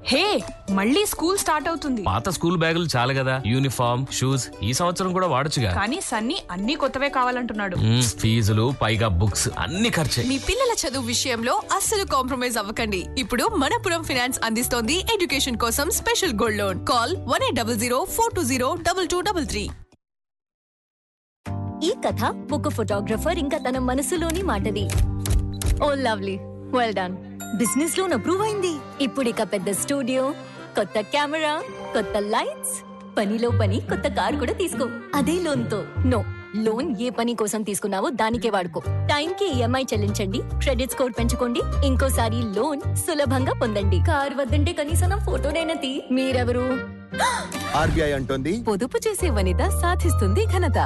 హే మళ్ళీ school start అవుతుంది పాత స్కూల్ బ్యాగులు చాలు కదా యూనిఫామ్ షూస్ ఈ సంవత్సరం కూడా వాడొచ్చుగా కానీ సన్నీ అన్ని కొత్తవే కావాలంటున్నాడు మ్మ్, ఫీజులు పైగా బుక్స్ అన్ని ఖర్చే మీ పిల్లల చదువు విషయంలో అస్సలు కాంప్రమైజ్ అవ్వకండి ఇప్పుడు మనపురం ఫైనాన్స్ అందిస్తోంది ఎడ్యుకేషన్ కోసం special gold loan call one eight double zero four two zero double two double three ఈ కథ ఒక ఫోటోగ్రఫర్ ఇంకా తన మనసులోని మాటది ఓ lovely well done business loan approve అయింది ఇప్పుడు ఇక పెద్ద స్టూడియో కొత్త కెమెరా కొత్త లైట్స్ పనిలో పని కొత్త కార్ కూడా తీసుకో అదే లోన్ తో నో లోన్ ఏ పని కోసం తీసుకున్నావో దానికే వాడుకో టైం కి ఈఎంఐ చెల్లించండి క్రెడిట్ స్కోర్ పెంచుకోండి ఇంకోసారి లోన్ సులభంగా పొందండి కార్ వద్దంటే కనీసం నా ఫోటోనైనా తీ మీరెవరు ఆర్బీఐ అంటోంది పొదుపు చేసే వనిత సాధిస్తుంది ఘనత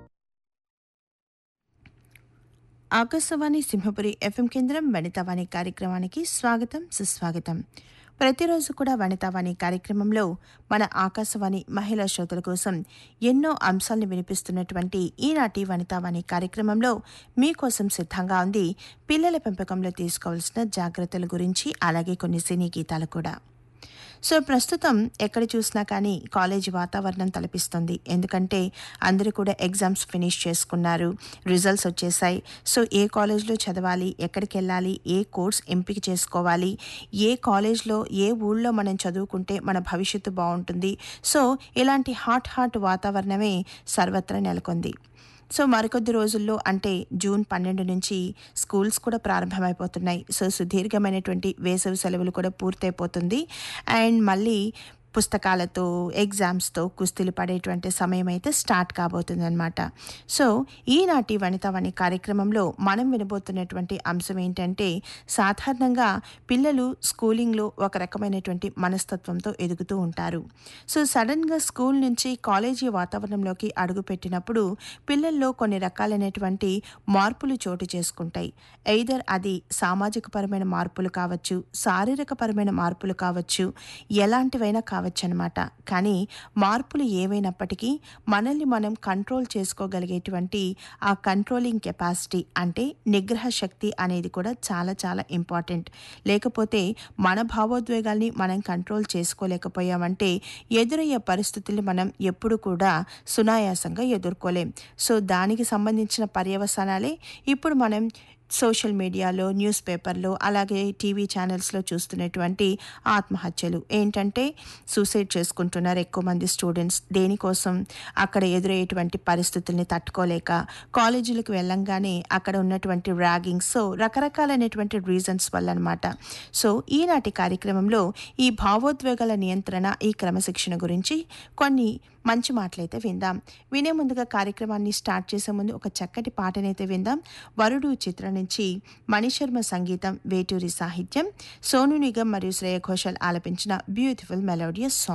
ఆకాశవాణి సింహపురి ఎఫ్ఎం కేంద్రం వనితావాణి కార్యక్రమానికి స్వాగతం సుస్వాగతం ప్రతిరోజు కూడా వనితావాణి కార్యక్రమంలో మన ఆకాశవాణి మహిళా శ్రోతల కోసం ఎన్నో అంశాలను వినిపిస్తున్నటువంటి ఈనాటి వనితావాణి కార్యక్రమంలో మీకోసం సిద్ధంగా ఉంది పిల్లల పెంపకంలో తీసుకోవాల్సిన జాగ్రత్తల గురించి అలాగే కొన్ని సినీ గీతాలు కూడా సో ప్రస్తుతం ఎక్కడ చూసినా కానీ కాలేజీ వాతావరణం తలపిస్తుంది ఎందుకంటే అందరూ కూడా ఎగ్జామ్స్ ఫినిష్ చేసుకున్నారు రిజల్ట్స్ వచ్చేసాయి సో ఏ కాలేజ్లో చదవాలి ఎక్కడికి వెళ్ళాలి ఏ కోర్స్ ఎంపిక చేసుకోవాలి ఏ కాలేజ్లో ఏ ఊళ్ళో మనం చదువుకుంటే మన భవిష్యత్తు బాగుంటుంది సో ఇలాంటి హాట్ హాట్ వాతావరణమే సర్వత్రా నెలకొంది సో మరికొద్ది రోజుల్లో అంటే జూన్ పన్నెండు నుంచి స్కూల్స్ కూడా ప్రారంభమైపోతున్నాయి సో సుదీర్ఘమైనటువంటి వేసవి సెలవులు కూడా పూర్తయిపోతుంది అండ్ మళ్ళీ పుస్తకాలతో ఎగ్జామ్స్తో కుస్తీలు పడేటువంటి సమయం అయితే స్టార్ట్ కాబోతుంది అనమాట సో ఈనాటి వనితావాణి కార్యక్రమంలో మనం వినబోతున్నటువంటి అంశం ఏంటంటే సాధారణంగా పిల్లలు స్కూలింగ్లో ఒక రకమైనటువంటి మనస్తత్వంతో ఎదుగుతూ ఉంటారు సో సడన్గా స్కూల్ నుంచి కాలేజీ వాతావరణంలోకి అడుగుపెట్టినప్పుడు పిల్లల్లో కొన్ని రకాలైనటువంటి మార్పులు చోటు చేసుకుంటాయి ఎయిదర్ అది సామాజిక పరమైన మార్పులు కావచ్చు శారీరక పరమైన మార్పులు కావచ్చు ఎలాంటివైనా కావచ్చు అనమాట కానీ మార్పులు ఏవైనప్పటికీ మనల్ని మనం కంట్రోల్ చేసుకోగలిగేటువంటి ఆ కంట్రోలింగ్ కెపాసిటీ అంటే నిగ్రహ శక్తి అనేది కూడా చాలా చాలా ఇంపార్టెంట్ లేకపోతే మన భావోద్వేగాల్ని మనం కంట్రోల్ చేసుకోలేకపోయామంటే ఎదురయ్యే పరిస్థితుల్ని మనం ఎప్పుడు కూడా సునాయాసంగా ఎదుర్కోలేం సో దానికి సంబంధించిన పర్యవసానాలే ఇప్పుడు మనం సోషల్ మీడియాలో న్యూస్ పేపర్లో అలాగే టీవీ ఛానల్స్లో చూస్తున్నటువంటి ఆత్మహత్యలు ఏంటంటే సూసైడ్ చేసుకుంటున్నారు ఎక్కువ మంది స్టూడెంట్స్ దేనికోసం అక్కడ ఎదురయ్యేటువంటి పరిస్థితుల్ని తట్టుకోలేక కాలేజీలకు వెళ్ళంగానే అక్కడ ఉన్నటువంటి ర్యాగింగ్స్ సో రకరకాలైనటువంటి రీజన్స్ వల్ల అనమాట సో ఈనాటి కార్యక్రమంలో ఈ భావోద్వేగాల నియంత్రణ ఈ క్రమశిక్షణ గురించి కొన్ని మంచి మాటలైతే విందాం వినే ముందుగా కార్యక్రమాన్ని స్టార్ట్ చేసే ముందు ఒక చక్కటి పాటనైతే విందాం వరుడు చిత్రం నుంచి మణిశర్మ సంగీతం వేటూరి సాహిత్యం సోను నిగం మరియు శ్రేయ ఘోషాల్ ఆలపించిన బ్యూటిఫుల్ మెలోడియస్ సాంగ్